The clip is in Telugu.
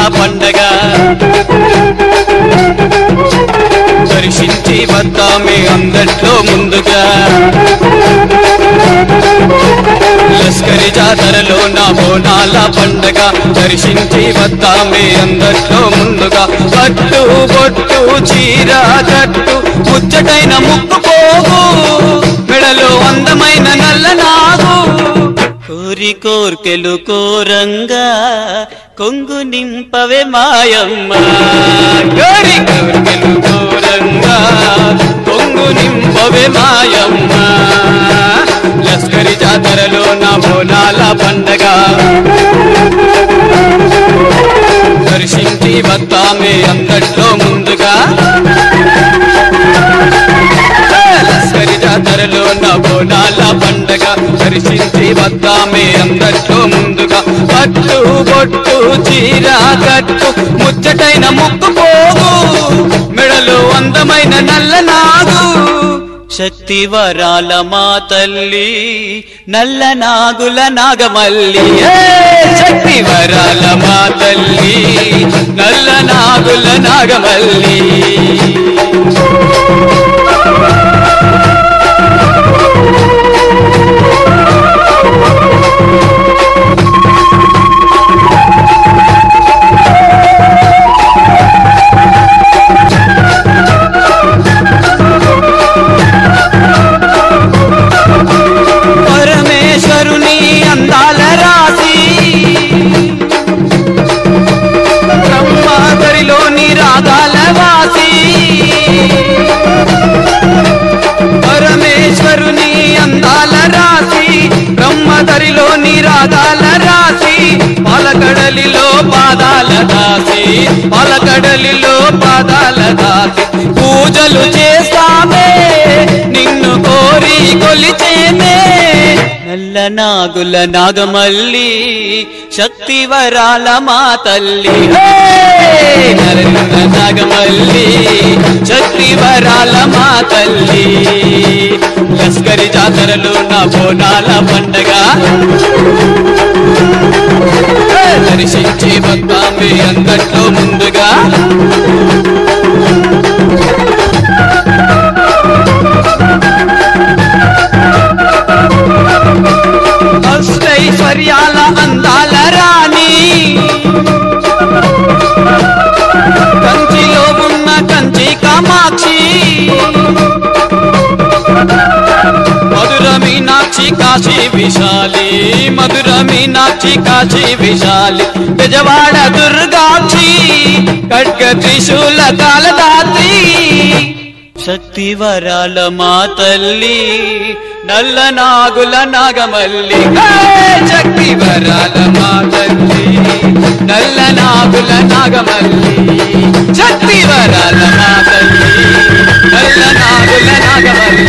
పండగ దర్శించి వద్దామే అందట్లో ముందుగా లస్కరి జాతరలో నా బోనాల పండగ దర్శించి వద్దామే అందట్లో ముందుగా పట్టు బొట్టు చీర కట్టు ముచ్చటైన ముక్కు పోగు మెడలో అందమైన నల్ల నాగు కోరి కోర్కెలు కోరంగా కొంగు నింపవే మాయమ్మ కోరి కోర్కెలు కోరంగా కొంగు నింపవే మాయమ్మ లస్కరి జాతరలో నా బోనాల పండగ దర్శించి వద్దామే అందట్లో ముందుగా లస్కరి జాతరలో నా బోనాల పండగ దర్శించి వద్దామే అందట్లో ముందుగా పట్టు బొట్టు చీర కట్టు ముచ్చటైన ముక్కు పోగు మెడలో అందమైన నల్ల నాగు శక్తి వరాల మా తల్లి నల్ల నాగుల నాగమల్లి ఏ! శక్తి వరాల మా తల్లి నల్ల నాగుల నాగమల్లి పరమేశ్వరుని అందాల రాసి బ్రహ్మాదరిలోని రాగాల వాసి పరమేశ్వరుని అందాల రాసి బ్రహ్మదరిలోని రాగాల రాసి పాలకడలిలో పాదాల దాసి పాలకడలిలో పాదాల దాసి పూజలు చేస్తామే నిన్ను కోరి కొలిచేమే నల్ల నాగుల నాగమల్లి శక్తి వరాల మా తల్లి హే! నల్ల నాగమల్లి శక్తి వరాల మా తల్లి లస్కరి జాతరలో నా బోనాల పండగ హే! దర్శించి వద్దామే అందట్లో ముందుగా అష్టైశ్వర్యాల అందాల రాణి కంచిలో ఉన్న కంచి కామాక్షి మధుర మీనాక్షి కాశీ విశాలి మధుర మీనాక్షి కాశీ విశాలి బెజవాడ దుర్గాక్షి ఖడ్గ త్రిశూల కాలదాత్రి శక్తి వరాల మా తల్లి నల్ల నాగుల నాగమల్లి హే! శక్తి వరాల మా తల్లి నల్ల నాగుల నాగమల్లి శక్తి వరాల మా తల్లి నల్ల నాగుల నాగమల్లి